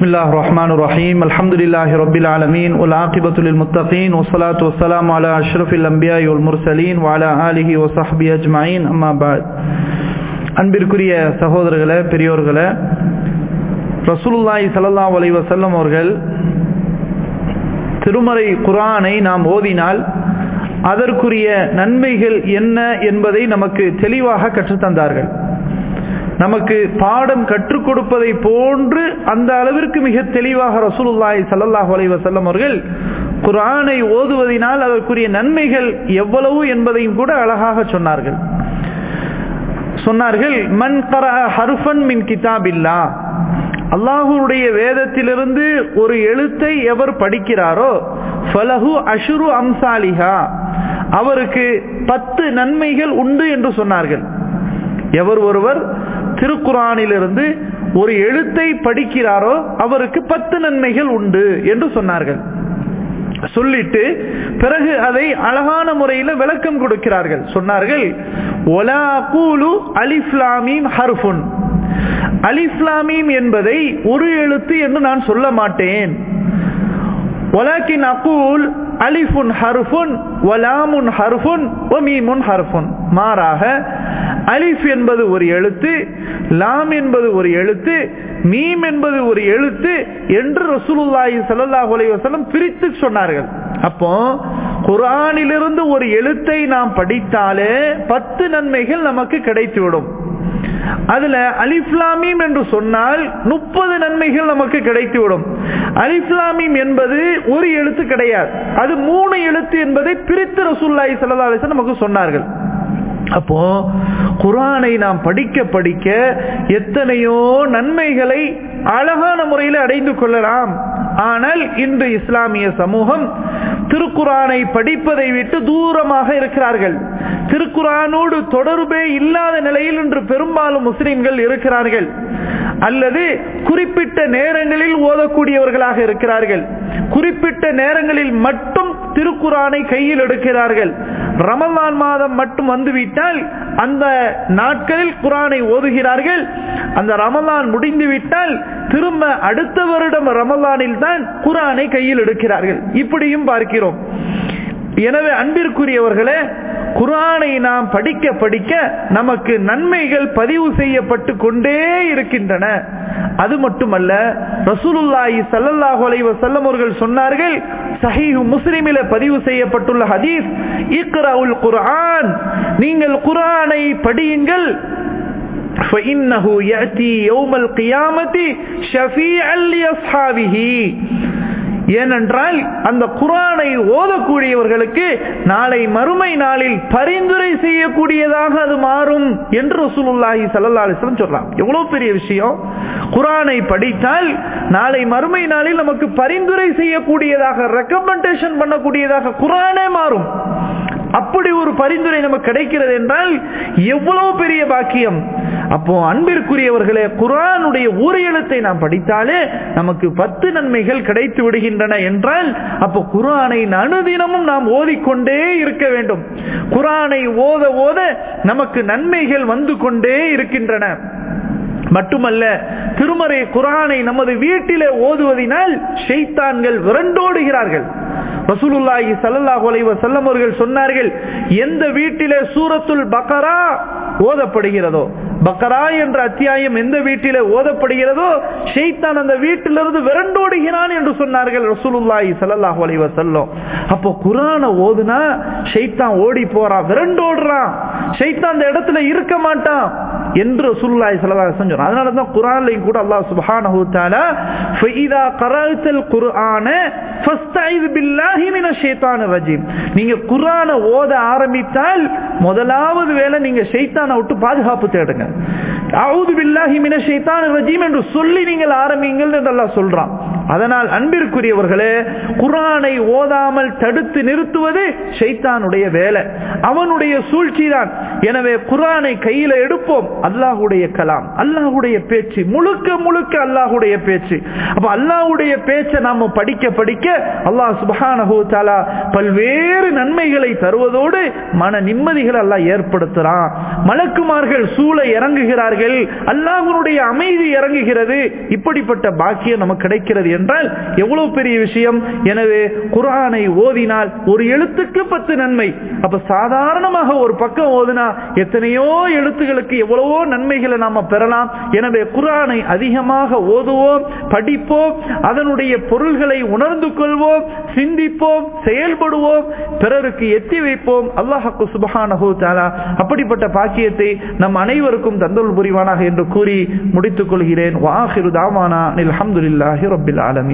بسم الله الرحمن الرحيم الحمد لله رب العالمين والعاقبة للمتقين والصلاة والسلام على أشرف الأنبياء والمرسلين وعلى آله وصحبه أجمعين أما بعد அன்பிற்குரிய சகோதரர்களே பெரியோர்களே ரசூலுல்லாஹி ஸல்லல்லாஹு அலைஹி வஸல்லம் அவர்கள் திருமறை குர்ஆனை நாம் ஓதினால் அதற்குரிய நன்மைகள் என்ன என்பதை நமக்கு தெளிவாக கற்றுத்தந்தார்கள் நமக்கு பாடம் கற்றுக் கொடுப்பதை போன்று அந்த அளவிற்கு மிக தெளிவாக ரசூலுல்லாஹி ஸல்லல்லாஹு அலைஹி வஸல்லம் அவர்கள் குர்ஆனை ஓதுவதினால் அதற்குரிய நன்மைகள் எவ்வளவு என்பதையும் கூட அழகாக சொன்னார்கள் சொன்னார்கள் மன் கர ஹர்ஃபன் மின் கிதாபில்லா அல்லாஹுடைய வேதத்திலிருந்து ஒரு எழுத்தை எவர் படிக்கிறாரோ ஃபலஹு அஷுரு அம்சாலிஹா அவருக்கு பத்து நன்மைகள் உண்டு என்று சொன்னார்கள் எவர் ஒருவர் திருக்குறானிலிருந்து ஒரு எழுத்தை படிக்கிறாரோ அவருக்கு பத்து நன்மைகள் உண்டு என்று சொன்னார்கள் சொல்லிட்டு பிறகு அதை அழகான முறையில் விளக்கம் கொடுக்கிறார்கள் சொன்னார்கள் ஒலா கூலு அலிஃப்லாமீம் ஹர்ஃபுன் அலிஃப்லாமீம் என்பதை ஒரு எழுத்து என்று நான் சொல்ல மாட்டேன் ஒலாக்கின் அகூல் அலிஃபுன் ஹர்ஃபுன் வலாமுன் ஹர்ஃபுன் ஒமீமுன் ஹர்ஃபுன் மாறாக அலிஃப் என்பது ஒரு எழுத்து லாம் என்பது ஒரு எழுத்து மீம் என்பது ஒரு எழுத்து என்று ரசூலுல்லாஹி ஸல்லல்லாஹு அலைஹி வஸல்லம் பிரித்து சொன்னார்கள் அப்போ குர்ஆனிலிருந்து ஒரு எழுத்தை நாம் படித்தாலே பத்து நன்மைகள் நமக்கு கிடைத்துவிடும் அதுல அலிஃப்லாமீம் என்று சொன்னால் முப்பது நன்மைகள் நமக்கு கிடைத்துவிடும் அலிஃப்லாமீம் என்பது ஒரு எழுத்து கிடையாது அது மூணு எழுத்து என்பதை பிரித்து ரசூல்லாய் சல்லா அலிசன் நமக்கு சொன்னார்கள் அப்போ குரானை நாம் படிக்க படிக்க எத்தனையோ நன்மைகளை அழகான முறையில் அடைந்து கொள்ளலாம் ஆனால் இன்று இஸ்லாமிய சமூகம் திருக்குறானை படிப்பதை விட்டு தூரமாக இருக்கிறார்கள் திருக்குறானோடு தொடர்பே இல்லாத நிலையில் இன்று பெரும்பாலும் முஸ்லிம்கள் இருக்கிறார்கள் அல்லது குறிப்பிட்ட நேரங்களில் ஓதக்கூடியவர்களாக இருக்கிறார்கள் குறிப்பிட்ட நேரங்களில் மட்டும் திருக்குறானை கையில் எடுக்கிறார்கள் ரமலான் மாதம் மட்டும் வந்துவிட்டால் அந்த நாட்களில் குரானை ஓதுகிறார்கள் அந்த ரமலான் முடிந்துவிட்டால் திரும்ப அடுத்த வருடம் ரமலானில் தான் குரானை கையில் எடுக்கிறார்கள் இப்படியும் பார்க்கிறோம் எனவே அன்பிற்குரியவர்களே குரானை நாம் படிக்க படிக்க நமக்கு நன்மைகள் பதிவு செய்யப்பட்டு கொண்டே இருக்கின்றன அது மட்டுமல்ல ரசூலுல்லாஹி ஸல்லல்லாஹு அலைஹி வஸல்லம் அவர்கள் சொன்னார்கள் சஹீஹ் முஸ்லிமில பதிவு செய்யப்பட்டுள்ள ஹதீஸ் இக்ரவுல் குர்ஆன் நீங்கள் குர்ஆனை படியுங்கள் فإنه يأتي يوم القيامة شفيعا لأصحابه ஏனென்றால் அந்த குரானை ஓதக்கூடியவர்களுக்கு நாளை மறுமை நாளில் பரிந்துரை செய்யக்கூடியதாக அது மாறும் என்று ரசூலுல்லாஹி சல்லா அலிஸ்லம் சொல்றான் எவ்வளவு பெரிய விஷயம் குரானை படித்தால் நாளை மறுமை நாளில் நமக்கு பரிந்துரை செய்யக்கூடியதாக ரெக்கமெண்டேஷன் பண்ணக்கூடியதாக குரானே மாறும் அப்படி ஒரு பரிந்துரை நமக்கு கிடைக்கிறது என்றால் எவ்வளவு பெரிய பாக்கியம் அப்போ அன்பிற்குரியவர்களே குரானுடைய ஒரு எழுத்தை நாம் படித்தாலே நமக்கு பத்து நன்மைகள் கிடைத்து விடுகின்றன என்றால் அப்போ குரானை அனுதினமும் நாம் ஓதிக்கொண்டே இருக்க வேண்டும் குரானை ஓத ஓத நமக்கு நன்மைகள் வந்து கொண்டே இருக்கின்றன மட்டுமல்ல திருமறை குரானை நமது வீட்டிலே ஓதுவதினால் ஷெய்தான்கள் விரண்டோடுகிறார்கள் ரசூலுல்லாஹி ஸல்லல்லாஹு அலைஹி வஸல்லம் அவர்கள் சொன்னார்கள் எந்த வீட்டிலே சூரத்துல் பக்கரா ஓதப்படுகிறதோ பக்கரா என்ற அத்தியாயம் எந்த வீட்டிலே ஓதப்படுகிறதோ ஷெய்தான் அந்த வீட்டிலிருந்து விரண்டோடுகிறான் என்று சொன்னார்கள் ரசூலுல்லாஹி ஸல்லல்லாஹு அலைஹி வஸல்லம் அப்போ குர்ஆனை ஓதுனா ஷெய்தான் ஓடி போறான் விரண்டோடுறான் ஷெய்தான் அந்த இடத்துல இருக்க மாட்டான் என்று ரசூலுல்லாஹி ஸல்லல்லாஹு அலைஹி வஸல்லம் அதனால தான் குர்ஆன்லயும் கூட அல்லாஹ் சுப்ஹானஹு தஆலா ஃபஇதா கரஅத்தல் குர்ஆன ஃபஸ்தைது பில்லாஹி மினஷ் ஷைத்தானிர் ரஜீம் நீங்க குர்ஆனை ஓத ஆரம்பித்தால் முதலாவது வேளை நீங்க ஷைத்தானை விட்டு பாதுகாப்பு தேடுங்க அவுது பில்லாஹி மினஷ் ஷைத்தானிர் ரஜீம் என்று சொல்லி நீங்கள் ஆரம்பிங்கள் என்று அல்லாஹ் சொல்றான் அதனால் அன்பிற்குரியவர்களே குரானை ஓதாமல் தடுத்து நிறுத்துவது ஷைத்தானுடைய வேலை அவனுடைய சூழ்ச்சி தான் எனவே குரானை கையில எடுப்போம் அல்லாஹுடைய கலாம் அல்லாஹுடைய பேச்சு முழுக்க முழுக்க அல்லாஹுடைய பேச்சு அப்ப அல்லாஹுடைய பேச்சை நாம படிக்க படிக்க அல்லாஹ் சுபஹானஹு தஆலா பல்வேறு நன்மைகளை தருவதோடு மன நிம்மதிகளை அல்லாஹ் ஏற்படுத்துறான் மலக்குமார்கள் சூழ இறங்குகிறார்கள் அல்லாஹ்வுடைய அமைதி இறங்குகிறது இப்படிப்பட்ட பாக்கியம் நமக்கு கிடைக்கிறது என்றால் எவ்வளவு பெரிய விஷயம் எனவே குர்ஆனை ஓதினால் ஒரு எழுத்துக்கு பத்து நன்மை அப்ப சாதாரணமாக ஒரு பக்கம் ஓதுனா எத்தனையோ எழுத்துகளுக்கு எவ்வளவோ நன்மைகளை நாம பெறலாம் எனவே குர்ஆனை அதிகமாக ஓதுவோம் படிப்போம் அதனுடைய பொருள்களை உணர்ந்து கொள்வோம் சிந்திப்போம் செயல்படுவோம் பிறருக்கு எத்தி வைப்போம் அல்லாஹு சுபஹானஹு தஆலா அப்படிப்பட்ட பாக்கியத்தை நம் அனைவருக்கும் தந்தல் புரிவானாக என்று கூறி முடித்துக் கொள்கிறேன் வாஹிரு தாவானா அல்ஹம்துலில்லாஹி ரப்பில் ஆலமீன்